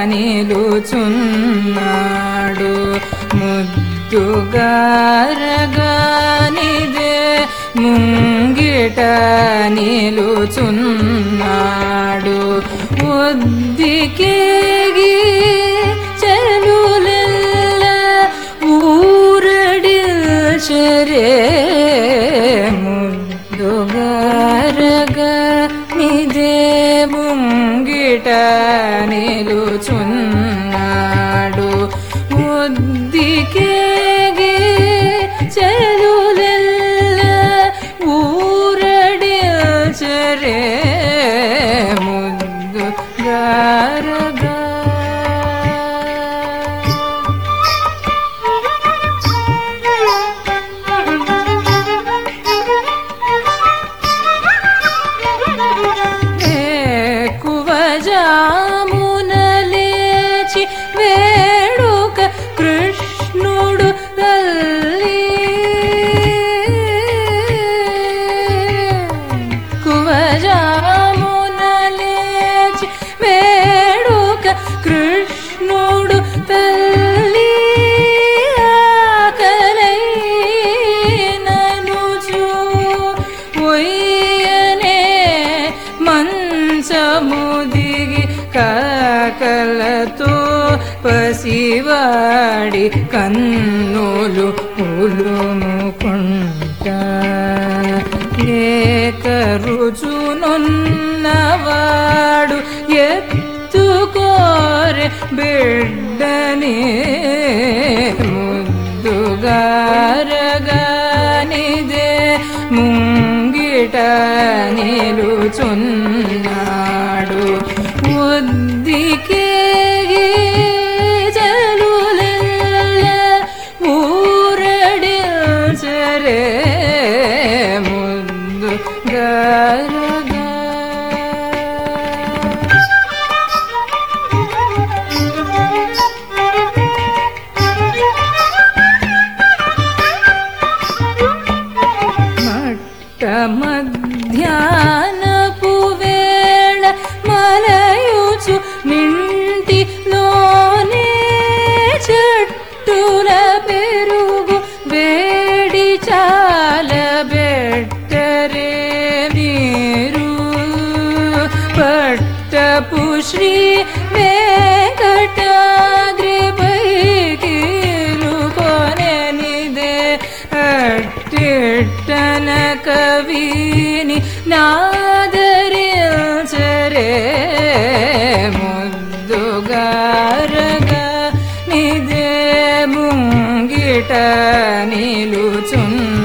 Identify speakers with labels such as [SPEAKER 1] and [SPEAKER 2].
[SPEAKER 1] నిలుచున్నాడు ముద్దుగారగానిదే ముంగిట నిలుచున్నాడు ఒద్దికేగి చెలులెల్ల ఊరడిల్చరే ముద్దుగారగా నిదే ముంగిట నిలుచున్నాడు ఒద్దికేగి చెలులెల్ల ఊరడిల్చరే ముద్దుగారగా కువజామున లేచి వేడుక కృష్ణుడు తల్లి కువజామున లేచి వేడుక కృష్ణుడు తల్లి ఆకలైననుచు ఒయ్యనే మంచము దిగి కాకలతో పసివాడి కన్నులు పులుముకుంటా ఏకరుచునున్నవాడు ఎత్తుకోరె బిడ్డని ముద్దుగారగానిదే ముంగిట నిలుచున్నాడు ఉద్దికేగి జలులెల్ల ఊరడిల్చరే ముందు గరగా మట్ట మధ్యాహ్నపు వేళ మలయుచు నింటిలోనే చెట్టుల పెరుగు వేడి చాల బెట్టరే మీరు పట్టపు శ్రీ వెంకటాద్రి పైకిలుకొనెనిదే అట్టిట్టన కవిని నాదరించరే ముద్దుగారగా నిదే ముంగిట నిలుచున్న